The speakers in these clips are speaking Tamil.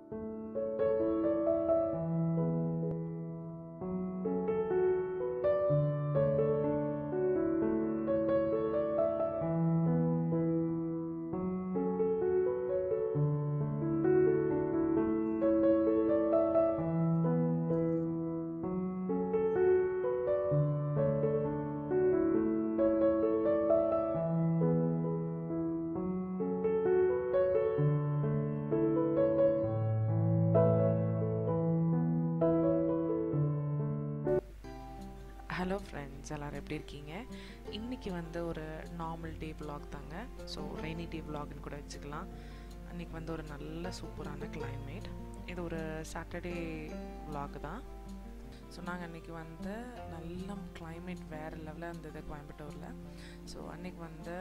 ஹலோ ஃப்ரெண்ட்ஸ் எல்லோரும் எப்படி இருக்கீங்க இன்றைக்கி வந்து ஒரு நார்மல் டே vlog தாங்க ஸோ ரெய்னி டே vlogனு கூட வச்சுக்கலாம் அன்றைக்கி வந்து ஒரு நல்ல சூப்பரான climate இது ஒரு சாட்டர்டே vlog தான் ஸோ நாங்கள் அன்றைக்கி வந்து நல்ல climate வேறு லெவலில் இருந்தது கோயம்புத்தூரில் ஸோ அன்றைக்கி வந்து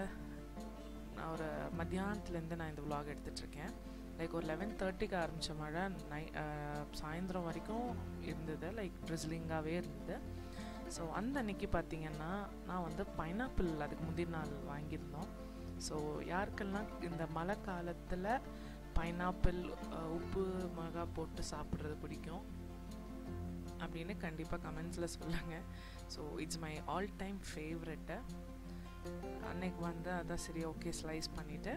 நான் ஒரு மத்தியானத்துலேருந்து நான் இந்த vlog எடுத்துட்ருக்கேன் லைக் ஒரு லெவன் தேர்ட்டிக்கு ஆரம்பித்த மழை நை சாயந்தரம் வரைக்கும் இருந்தது லைக் ட்ரிஸ்லிங்காகவே இருந்தது ஸோ அந்த அன்னைக்கு பார்த்தீங்கன்னா நான் வந்து பைனாப்பிள் அதுக்கு முந்தின நாள் வாங்கியிருந்தோம் ஸோ யாருக்கெல்லாம் இந்த மழை காலத்தில் பைனாப்பிள் உப்பு மிளகா போட்டு சாப்பிட்றது பிடிக்கும் அப்படின்னு கண்டிப்பாக கமெண்ட்ஸில் சொல்லுங்கள் so it's my all time favourite அன்னைக்கு வந்து அதான் சரி ஓகே ஸ்லைஸ் பண்ணிவிட்டு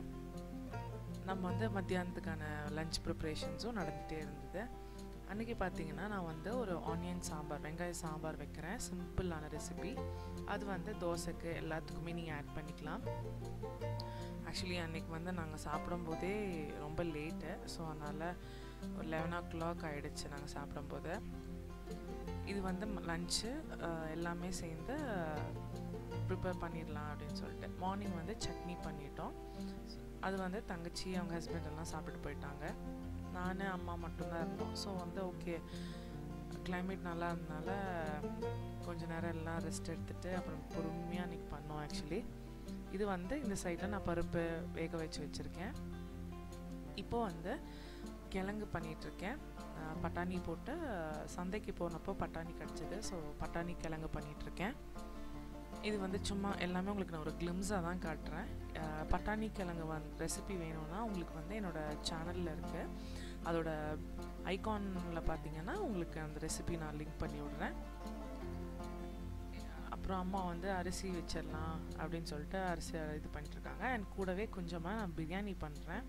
நம்ம வந்து மத்தியானத்துக்கான லஞ்ச் ப்ரிப்ரேஷன்ஸும் நடந்துகிட்டே இருந்தது அன்றைக்கி பார்த்தீங்கன்னா நான் வந்து ஒரு ஆனியன் சாம்பார் வெங்காய சாம்பார் வைக்கிறேன் சிம்பிளான ரெசிபி அது வந்து தோசைக்கு எல்லாத்துக்குமே நீங்கள் ஆட் பண்ணிக்கலாம் ஆக்சுவலி அன்றைக்கி வந்து நாங்கள் சாப்பிடும்போதே ரொம்ப லேட்டு ஸோ அதனால் ஒரு லெவன் ஓ கிளாக் ஆகிடுச்சு நாங்கள் சாப்பிடும்போது இது வந்து லஞ்சு எல்லாமே சேர்ந்து ப்ரிப்பேர் பண்ணிடலாம் அப்படின்னு சொல்லிட்டு மார்னிங் வந்து சட்னி பண்ணிட்டோம் அது வந்து தங்கச்சி அவங்க ஹஸ்பண்ட் எல்லாம் சாப்பிட்டு போயிட்டாங்க நான் அம்மா மட்டும்தான் இருந்தோம் ஸோ வந்து ஓகே கிளைமேட் நல்லா இருந்தனால கொஞ்ச நேரம் எல்லாம் ரெஸ்ட் எடுத்துகிட்டு அப்புறம் பொறுமையாக அன்றைக்கி பண்ணோம் ஆக்சுவலி இது வந்து இந்த சைடில் நான் பருப்பு வேக வச்சு வச்சுருக்கேன் இப்போது வந்து கிழங்கு பண்ணிகிட்ருக்கேன் பட்டாணி போட்டு சந்தைக்கு போனப்போ பட்டாணி கிடச்சிது ஸோ பட்டாணி கிழங்கு பண்ணிகிட்ருக்கேன் இது வந்து சும்மா எல்லாமே உங்களுக்கு நான் ஒரு கிளிம்ஸாக தான் காட்டுறேன் பட்டாணி கிழங்கு வந் ரெசிபி வேணும்னா உங்களுக்கு வந்து என்னோடய சேனலில் இருக்குது அதோட ஐகானில் பார்த்தீங்கன்னா உங்களுக்கு அந்த ரெசிபி நான் லிங்க் பண்ணி விட்றேன் அப்புறம் அம்மா வந்து அரிசி வச்சிடலாம் அப்படின்னு சொல்லிட்டு அரிசி இது பண்ணிட்டுருக்காங்க அண்ட் கூடவே கொஞ்சமாக நான் பிரியாணி பண்ணுறேன்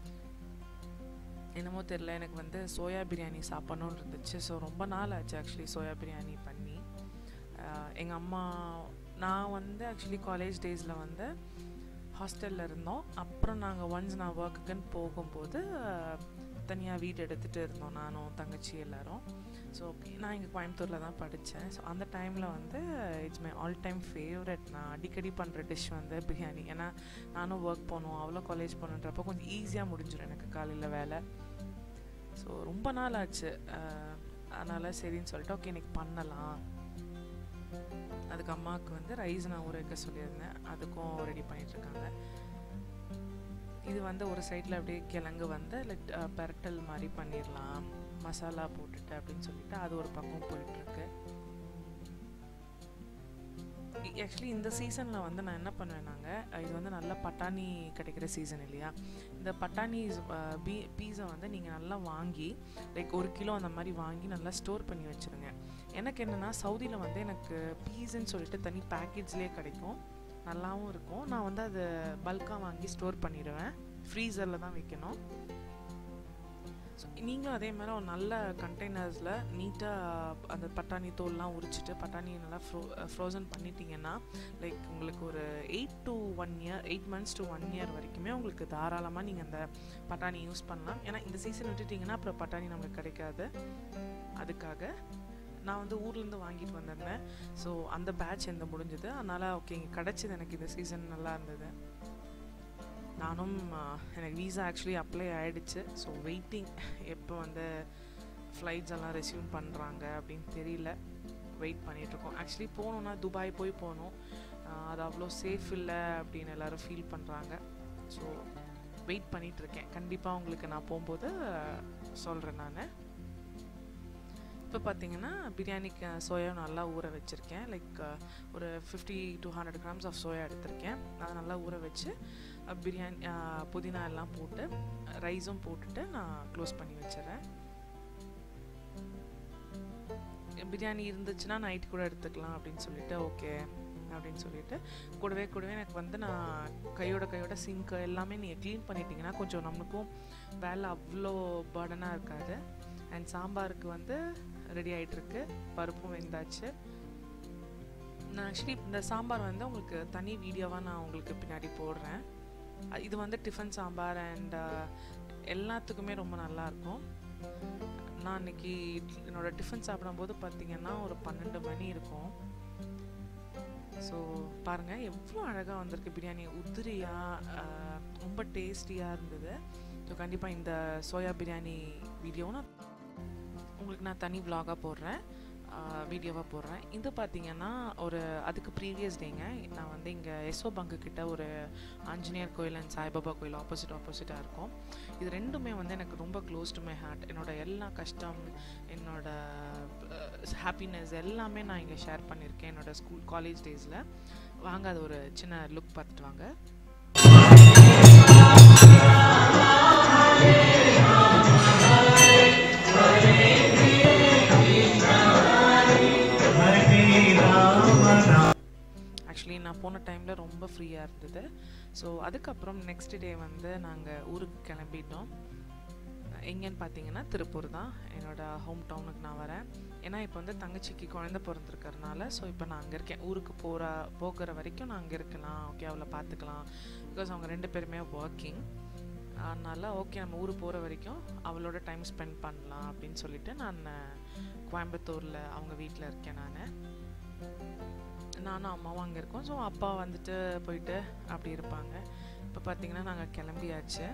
என்னமோ தெரில எனக்கு வந்து சோயா பிரியாணி சாப்பிட்ணுன்னு இருந்துச்சு ஸோ ரொம்ப நாள் ஆச்சு ஆக்சுவலி சோயா பிரியாணி பண்ணி எங்கள் அம்மா நான் வந்து ஆக்சுவலி காலேஜ் டேஸில் வந்து ஹாஸ்டலில் இருந்தோம் அப்புறம் நாங்கள் ஒன்ஸ் நான் ஒர்க்குக்குன்னு போகும்போது தனியாக வீடு எடுத்துகிட்டு இருந்தோம் நானும் தங்கச்சி எல்லோரும் ஸோ நான் இங்கே கோயம்புத்தூரில் தான் படித்தேன் ஸோ அந்த டைமில் வந்து it's my all time favourite நான் அடிக்கடி பண்ணுற டிஷ் வந்து பிரியாணி ஏன்னா நானும் ஒர்க் போகணும் அவ்வளோ காலேஜ் போகணுன்றப்போ கொஞ்சம் ஈஸியாக முடிஞ்சிடும் எனக்கு காலையில் வேலை ஸோ ரொம்ப நாள் ஆச்சு அதனால் சரின்னு சொல்லிட்டு ஓகே இன்னைக்கு பண்ணலாம் அதுக்கு அம்மாவுக்கு வந்து ரைஸ் நான் ஊற வைக்க சொல்லியிருந்தேன் அதுக்கும் ரெடி பண்ணிகிட்ருக்காங்க இது வந்து ஒரு சைடில் அப்படியே கிழங்கு வந்து லைக் பெரட்டல் மாதிரி பண்ணிடலாம் மசாலா போட்டுட்டு அப்படின்னு சொல்லிட்டு அது ஒரு பக்கம் போயிட்டுருக்கு ஆக்சுவலி இந்த சீசனில் வந்து நான் என்ன பண்ணுவேன் நாங்கள் இது வந்து நல்லா பட்டாணி கிடைக்கிற சீசன் இல்லையா இந்த பட்டாணி பீ பீஸை வந்து நீங்கள் நல்லா வாங்கி லைக் ஒரு கிலோ அந்த மாதிரி வாங்கி நல்லா ஸ்டோர் பண்ணி வச்சுருங்க எனக்கு என்னென்னா சவுதியில் வந்து எனக்கு பீஸுன்னு சொல்லிட்டு தனி பேக்கேஜ்லேயே கிடைக்கும் நல்லாவும் இருக்கும் நான் வந்து அதை பல்காக வாங்கி ஸ்டோர் பண்ணிடுவேன் ஃப்ரீசரில் தான் வைக்கணும் ஸோ நீங்களும் அதே மாதிரி ஒரு நல்ல கண்டெய்னர்ஸில் நீட்டாக அந்த பட்டாணி தோல்லாம் உரிச்சிட்டு பட்டாணி நல்லா ஃப்ரோ ஃப்ரோசன் பண்ணிட்டீங்கன்னா லைக் உங்களுக்கு ஒரு eight to one year eight months to one year வரைக்குமே உங்களுக்கு தாராளமாக நீங்கள் அந்த பட்டாணி யூஸ் பண்ணலாம் ஏன்னா இந்த சீசன் விட்டுட்டிங்கன்னா அப்புறம் பட்டாணி நம்மளுக்கு கிடைக்காது அதுக்காக நான் வந்து ஊர்லேருந்து வாங்கிட்டு வந்திருந்தேன் ஸோ அந்த பேட்ச் எந்த முடிஞ்சது அதனால் ஓகே இங்கே கிடச்சிது எனக்கு இந்த சீசன் நல்லா இருந்தது நானும் எனக்கு வீசா ஆக்சுவலி அப்ளை ஆகிடுச்சு ஸோ வெயிட்டிங் எப்போ வந்து ஃப்ளைட்ஸ் எல்லாம் ரெசியூம் பண்ணுறாங்க அப்படின்னு தெரியல வெயிட் பண்ணிகிட்ருக்கோம் ஆக்சுவலி போகணுன்னா துபாய் போய் போகணும் அது அவ்வளோ சேஃப் இல்லை அப்படின்னு எல்லோரும் ஃபீல் பண்ணுறாங்க ஸோ வெயிட் பண்ணிகிட்ருக்கேன் கண்டிப்பாக உங்களுக்கு நான் போகும்போது சொல்கிறேன் நான் இப்போ பார்த்தீங்கன்னா பிரியாணிக்கு சோயா நல்லா ஊற வச்சுருக்கேன் லைக் ஒரு fifty to hundred grams of soya எடுத்திருக்கேன் அதை நல்லா ஊற வச்சு பிரியாணி புதினா எல்லாம் போட்டு ரைஸும் போட்டுட்டு நான் க்ளோஸ் பண்ணி வச்சிடறேன் பிரியாணி இருந்துச்சுன்னா நைட் கூட எடுத்துக்கலாம் அப்படின்னு சொல்லிட்டு ஓகே அப்படின்னு சொல்லிட்டு கூடவே கூடவே எனக்கு வந்து நான் கையோட கையோட சிங்க்கு எல்லாமே நீங்கள் க்ளீன் பண்ணிட்டீங்கன்னா கொஞ்சம் நம்மளுக்கும் வேலை அவ்வளோ பர்டனாக இருக்காது அண்ட் சாம்பாருக்கு வந்து ரெடி ஆகிட்டுருக்கு பருப்பும் வெந்தாச்சு நான் ஆக்சுவலி இந்த சாம்பார் வந்து உங்களுக்கு தனி வீடியோவாக நான் உங்களுக்கு பின்னாடி போடுறேன் இது வந்து டிஃபன் சாம்பார் அண்ட் எல்லாத்துக்குமே ரொம்ப நல்லாயிருக்கும் நான் இன்னைக்கு என்னோட டிஃபன் சாப்பிடும்போது பார்த்தீங்கன்னா ஒரு பன்னெண்டு மணி இருக்கும் ஸோ பாருங்கள் எவ்வளோ அழகாக வந்திருக்கு பிரியாணி உதிரியாக ரொம்ப டேஸ்டியாக இருந்தது ஸோ கண்டிப்பாக இந்த சோயா பிரியாணி வீடியோவும் நான் உங்களுக்கு நான் தனி விலாகாக போடுறேன் வீடியோவாக போடுறேன் இது பார்த்தீங்கன்னா ஒரு அதுக்கு ப்ரீவியஸ் டேங்க நான் வந்து இங்கே எஸ்ஓ பங்கு கிட்ட ஒரு ஆஞ்சநேயர் கோயில் அண்ட் சாய்பாபா கோயில் ஆப்போசிட் ஆப்போசிட்டாக இருக்கும் இது ரெண்டுமே வந்து எனக்கு ரொம்ப க்ளோஸ் டு மை ஹார்ட் என்னோட எல்லா கஷ்டம் என்னோட ஹாப்பினஸ் எல்லாமே நான் இங்கே ஷேர் பண்ணியிருக்கேன் என்னோட ஸ்கூல் காலேஜ் டேஸில் வாங்க அது ஒரு சின்ன லுக் பார்த்துட்டு வாங்க ஆக்சுவலி நான் போன டைமில் ரொம்ப ஃப்ரீயாக இருந்தது ஸோ அதுக்கப்புறம் நெக்ஸ்ட் டே வந்து நாங்கள் ஊருக்கு கிளம்பிட்டோம் எங்கேன்னு பார்த்தீங்கன்னா திருப்பூர் தான் என்னோடய ஹோம் டவுனுக்கு நான் வரேன் ஏன்னா இப்போ வந்து தங்கச்சிக்கு குழந்த பிறந்திருக்கறனால ஸோ இப்போ நான் அங்கே இருக்கேன் ஊருக்கு போகிற போகிற வரைக்கும் நான் அங்கே இருக்கலாம் ஓகே அவளை பார்த்துக்கலாம் பிகாஸ் அவங்க ரெண்டு பேருமே ஒர்க்கிங் அதனால் ஓகே நம்ம ஊருக்கு போகிற வரைக்கும் அவளோட டைம் ஸ்பெண்ட் பண்ணலாம் அப்படின்னு சொல்லிட்டு நான் கோயம்புத்தூரில் அவங்க வீட்டில் இருக்கேன் நான் நானும் அம்மாவும் அங்கே இருக்கோம் ஸோ அப்பா வந்துட்டு போயிட்டு அப்படி இருப்பாங்க இப்போ பார்த்தீங்கன்னா நாங்கள் கிளம்பியாச்சு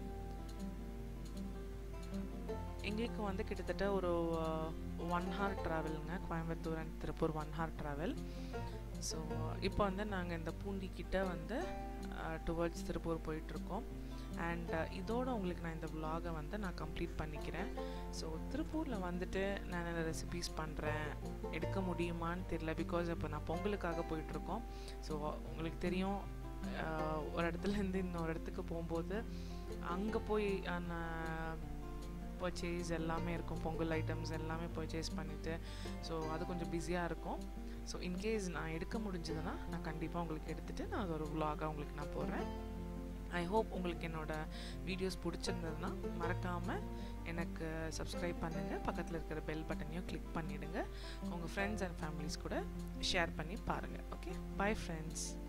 எங்களுக்கு வந்து கிட்டத்தட்ட ஒரு ஒன் ஹார் ட்ராவலுங்க Coimbatore and Tiruppur one hour travel so இப்போ வந்து நாங்கள் இந்த பூண்டிக்கிட்ட வந்து டுவர்ட்ஸ் திருப்பூர் போயிட்டுருக்கோம் அண்ட் இதோட உங்களுக்கு நான் இந்த விலாகை வந்து நான் கம்ப்ளீட் பண்ணிக்கிறேன் ஸோ திருப்பூரில் வந்துட்டு நான் என்ன ரெசிபீஸ் பண்ணுறேன் எடுக்க முடியுமான்னு தெரில பிகாஸ் இப்போ நான் பொங்கலுக்காக போயிட்டுருக்கோம் ஸோ உங்களுக்கு தெரியும் ஒரு இடத்துலேருந்து இன்னொரு இடத்துக்கு போகும்போது அங்கே போய் பர்ச்சேஸ் எல்லாமே இருக்கும் பொங்கல் ஐட்டம்ஸ் எல்லாமே பர்ச்சேஸ் பண்ணிவிட்டு ஸோ அது கொஞ்சம் பிஸியாக இருக்கும் ஸோ இன்கேஸ் நான் எடுக்க முடிஞ்சதுன்னா நான் கண்டிப்பாக உங்களுக்கு எடுத்துகிட்டு நான் அது ஒரு விலாகாக உங்களுக்கு நான் போடுறேன் ஐ ஹோப் உங்களுக்கு என்னோடய வீடியோஸ் பிடிச்சிருந்ததுன்னா மறக்காமல் எனக்கு சப்ஸ்கிரைப் பண்ணுங்கள் பக்கத்தில் இருக்கிற பெல் பட்டனையும் கிளிக் பண்ணிவிடுங்க உங்கள் ஃப்ரெண்ட்ஸ் அண்ட் ஃபேமிலிஸ் கூட ஷேர் பண்ணி பாருங்கள் ஓகே பை ஃப்ரெண்ட்ஸ்